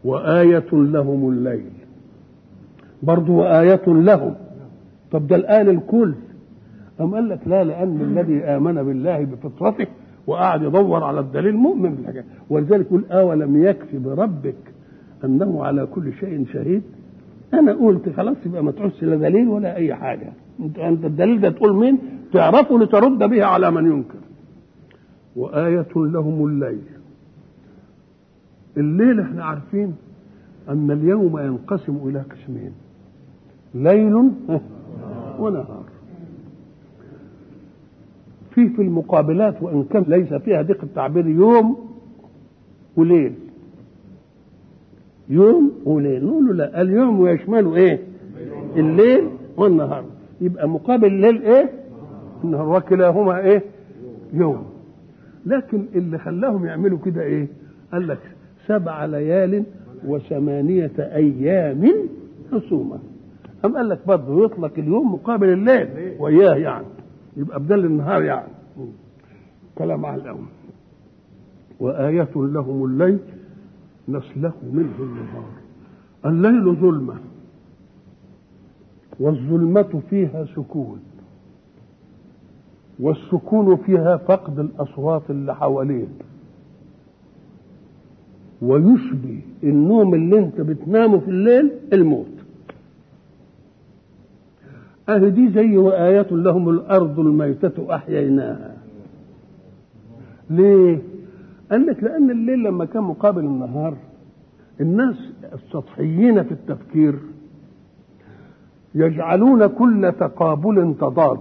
وآية لهم الليل برضه وآية لهم طب ده الآن الكل أم قال لك لا لأن الذي آمن بالله بفطرته وقعد يدور على الدليل مؤمن بالحاجة ولذلك يقول أولم يكفي بربك أنه على كل شيء شهيد أنا قلت خلاص يبقى ما تعوزش لا دليل ولا أي حاجة أنت أنت الدليل ده تقول مين تعرفه لترد به على من ينكر وآية لهم الليل الليل احنا عارفين أن اليوم ينقسم إلى قسمين ليل ونهار في في المقابلات وإن كان ليس فيها دقة التعبير يوم وليل يوم وليل نقول له لا اليوم يشمله ايه الليل والنهار يبقى مقابل الليل ايه النهار وكلاهما ايه يوم لكن اللي خلاهم يعملوا كده ايه قال لك سبع ليال وثمانية أيام حسومة أم قال لك برضه يطلق اليوم مقابل الليل وإياه يعني يبقى بدل النهار يعني كلام على الأول وآية لهم الليل نسلخ منه النهار الليل ظلمة والظلمة فيها سكون والسكون فيها فقد الأصوات اللي حواليك ويشبه النوم اللي انت بتنامه في الليل الموت اهي دي زي وآية لهم الأرض الميتة أحييناها ليه؟ قال لك لأن الليل لما كان مقابل النهار الناس السطحيين في التفكير يجعلون كل تقابل تضاد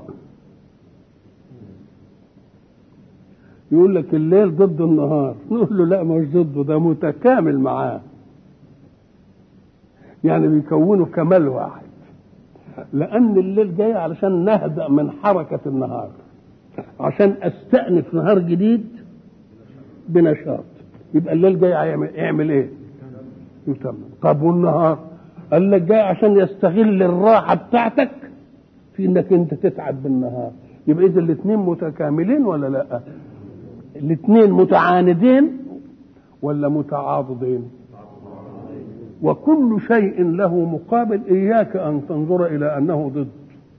يقول لك الليل ضد النهار نقول له لا مش ضده ده متكامل معاه يعني بيكونوا كمال واحد لأن الليل جاي علشان نهدأ من حركة النهار عشان أستأنف نهار جديد بنشاط يبقى الليل جاي يعمل, يعمل ايه؟ يتمم طب والنهار قال لك جاي عشان يستغل الراحة بتاعتك في انك انت تتعب بالنهار يبقى اذا الاثنين متكاملين ولا لا؟ الاثنين متعاندين ولا متعاضدين وكل شيء له مقابل اياك ان تنظر الى انه ضد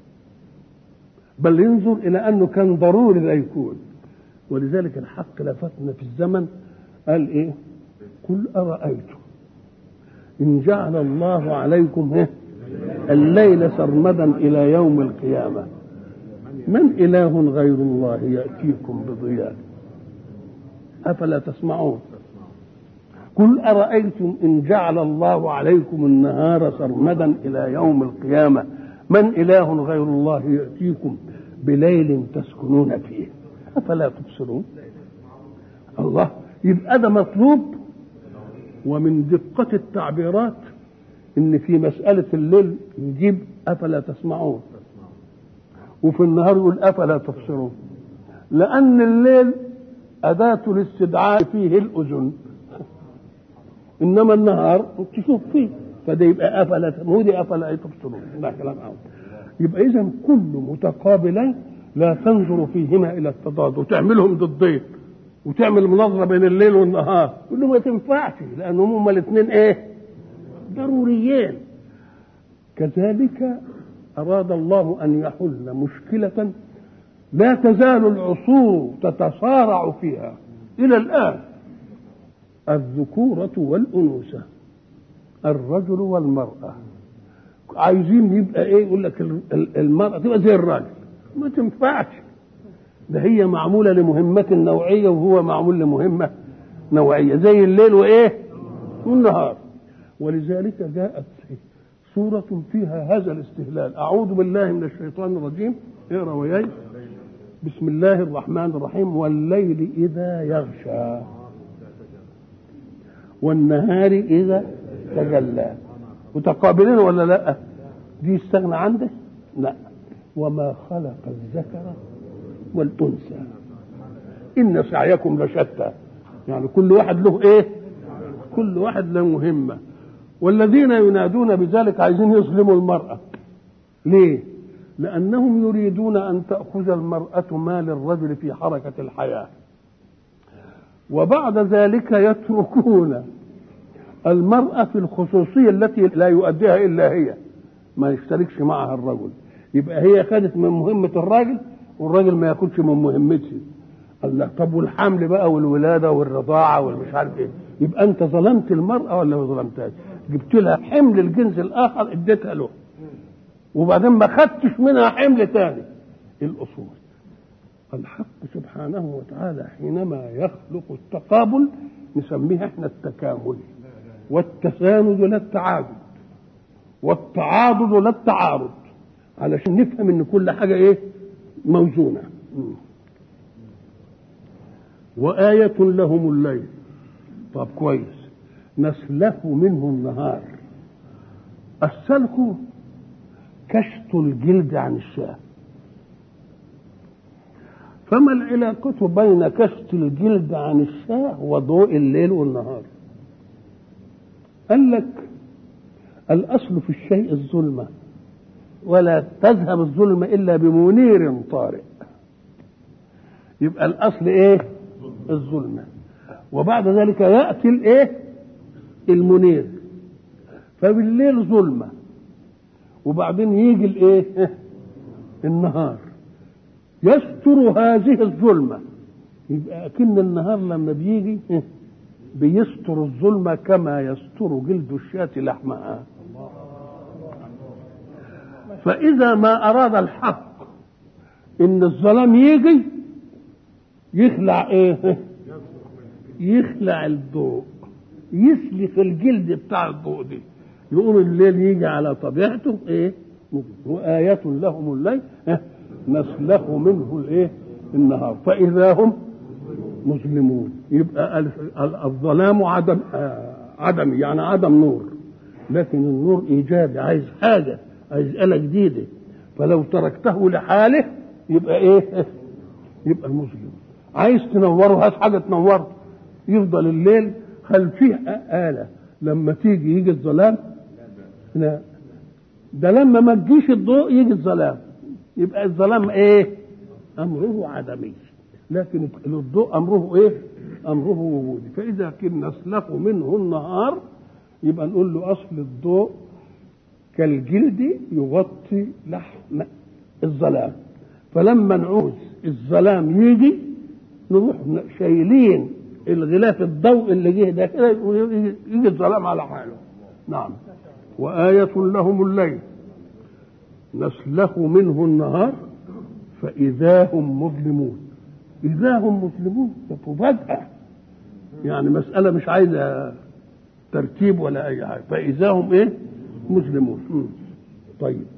بل انظر الى انه كان ضروري لا يكون ولذلك الحق لفتنا في الزمن قال ايه قل ارايتم ان جعل الله عليكم ايه الليل سرمدا الى يوم القيامه من اله غير الله ياتيكم بضياء افلا تسمعون قل ارايتم ان جعل الله عليكم النهار سرمدا الى يوم القيامه من اله غير الله ياتيكم بليل تسكنون فيه افلا تبصرون الله يبقى ده مطلوب ومن دقة التعبيرات ان في مسألة الليل يجيب افلا تسمعون وفي النهار يقول افلا تبصرون لان الليل أداة الاستدعاء فيه الأذن إنما النهار تشوف فيه فده يبقى أفلا مودي أفلا تبصرون ده كلام أول يبقى إذا كل متقابلين لا تنظر فيهما إلى التضاد وتعملهم ضدين وتعمل مناظرة بين الليل والنهار كله ما تنفعش لأنهم هما الاثنين إيه؟ ضروريين كذلك أراد الله أن يحل مشكلة لا تزال العصور تتصارع فيها إلى الآن الذكورة والأنوثة الرجل والمرأة عايزين يبقى ايه يقول لك المرأة تبقى زي الراجل ما تنفعش ده هي معمولة لمهمة نوعية وهو معمول لمهمة نوعية زي الليل وإيه والنهار ولذلك جاءت سورة فيها هذا الاستهلال أعوذ بالله من الشيطان الرجيم اقرأ وياي بسم الله الرحمن الرحيم والليل إذا يغشى والنهار إذا تجلى متقابلين ولا لا دي استغنى عندك لا وما خلق الذكر والأنثى إن سعيكم لشتى يعني كل واحد له إيه كل واحد له مهمة والذين ينادون بذلك عايزين يظلموا المرأة ليه لأنهم يريدون أن تأخذ المرأة مال الرجل في حركة الحياة وبعد ذلك يتركون المرأة في الخصوصية التي لا يؤديها إلا هي ما يشتركش معها الرجل يبقى هي خدت من مهمة الراجل والراجل ما ياخدش من مهمتها الله طب والحمل بقى والولادة والرضاعة والمش عارف ايه يبقى انت ظلمت المرأة ولا ما ظلمتهاش جبت لها حمل الجنس الآخر اديتها له وبعدين ما خدتش منها حمل تاني الأصول الحق سبحانه وتعالى حينما يخلق التقابل نسميها احنا التكامل والتساند لا التعادل والتعاضد لا التعارض علشان نفهم ان كل حاجه ايه موزونه وآية لهم الليل طب كويس نسلخ منه النهار السلخ كشط الجلد عن الشاه فما العلاقة بين كشط الجلد عن الشاه وضوء الليل والنهار قال لك الأصل في الشيء الظلمة ولا تذهب الظلمة إلا بمنير طارئ يبقى الأصل إيه الظلمة وبعد ذلك يأتي الإيه المنير فبالليل ظلمة وبعدين يجي الإيه النهار يستر هذه الظلمة يبقى أكن النهار لما بيجي بيستر الظلمة كما يستر جلد الشاة لحمها فإذا ما أراد الحق إن الظلام يجي يخلع إيه؟ يخلع الضوء يسلخ الجلد بتاع الضوء دي يقوم الليل يجي على طبيعته إيه؟ وآية لهم الليل نسلخ منه الإيه؟ النهار فإذا هم مظلمون يبقى الظلام عدم عدمي يعني عدم نور لكن النور ايجابي عايز حاجه عايز آلة جديدة فلو تركته لحاله يبقى ايه يبقى مظلم عايز تنوره هات حاجه تنوره يفضل الليل هل فيه آلة لما تيجي يجي الظلام لا ده لما ما تجيش الضوء يجي الظلام يبقى الظلام ايه امره عدمي لكن الضوء امره ايه امره وجودي فاذا كنا نسلخ منه النهار يبقى نقول له اصل الضوء كالجلد يغطي لحم الظلام فلما نعوز الظلام يجي نروح شايلين الغلاف الضوء اللي جه ده كده يجي الظلام على حاله نعم وآية لهم الليل نسلخ منه النهار فإذا هم مظلمون إذا هم مسلمون فجأة يعني مسألة مش عايزة ترتيب ولا أي حاجة فإذا هم إيه مسلمون طيب